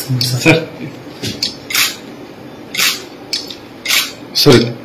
sir ಸರಿ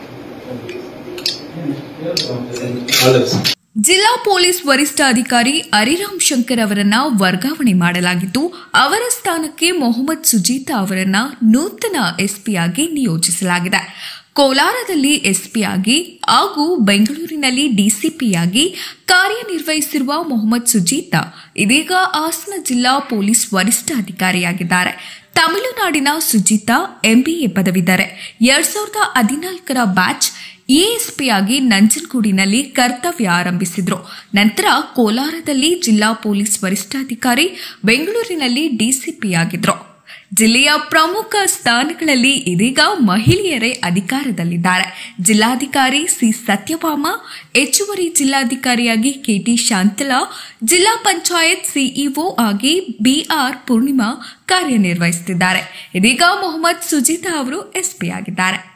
ಜಿಲ್ಲಾ police ವರಿಷ್ಠಾಧಿಕಾರಿ ಹರಿರಾಮ್ ಶಂಕರ್ ಅವರನ್ನ ವರ್ಗಾವಣೆ ಮಾಡಲಾಗಿದ್ದು ಅವರ ಸ್ಥಾನಕ್ಕೆ ಮೊಹಮ್ಮದ್ ಸುಜೀತಾ ಅವರನ್ನ ನೂತನ ಎಸ್ಪಿಯಾಗಿ ನಿಯೋಜಿಸಲಾಗಿದೆ ಕೋಲಾರದಲ್ಲಿ ಎಸ್ಪಿಯಾಗಿ ಹಾಗೂ ಬೆಂಗಳೂರಿನಲ್ಲಿ ಡಿಸಿಪಿಯಾಗಿ ಕಾರ್ಯನಿರ್ವಹಿಸಿರುವ ಮೊಹಮ್ಮದ್ ಸುಜೀತಾ ಇದೀಗ ಹಾಸನ ಜಿಲ್ಲಾ ಪೊಲೀಸ್ ವರಿಷ್ಠಾಧಿಕಾರಿಯಾಗಿದ್ದಾರೆ ತಮಿಳುನಾಡಿನ ಸುಜಿತಾ ಎಂಬಿಎ ಪದವಿದ್ದಾರೆ ಎರಡ್ ಸಾವಿರದ ಹದಿನಾಲ್ಕರ ಬ್ಯಾಚ್ ಎಎಸ್ಪಿಯಾಗಿ ನಂಜನಗೂಡಿನಲ್ಲಿ ಕರ್ತವ್ಯ ಆರಂಭಿಸಿದ್ರು ನಂತರ ಕೋಲಾರದಲ್ಲಿ ಜಿಲ್ಲಾ ಪೊಲೀಸ್ ವರಿಷ್ಠಾಧಿಕಾರಿ ಬೆಂಗಳೂರಿನಲ್ಲಿ ಡಿಸಿಪಿಯಾಗಿದ್ರು ಜಿಲ್ಲೆಯ ಪ್ರಮುಖ ಸ್ಥಾನಗಳಲ್ಲಿ ಇದೀಗ ಮಹಿಳೆಯರೇ ಅಧಿಕಾರದಲ್ಲಿದ್ದಾರೆ ಜಿಲ್ಲಾಧಿಕಾರಿ ಸಿ ಸತ್ಯಭಾಮ ಹೆಚ್ಚುವರಿ ಜಿಲ್ಲಾಧಿಕಾರಿಯಾಗಿ ಕೆಟಿ ಶಾಂತಲಾ ಜಿಲ್ಲಾ ಪಂಚಾಯತ್ ಸಿಇಒ ಆಗಿ ಬಿಆರ್ ಪೂರ್ಣಿಮಾ ಕಾರ್ಯನಿರ್ವಹಿಸುತ್ತಿದ್ದಾರೆ ಇದೀಗ ಮೊಹಮ್ಮದ್ ಸುಜಿತಾ ಅವರು ಎಸ್ಪಿ ಆಗಿದ್ದಾರೆ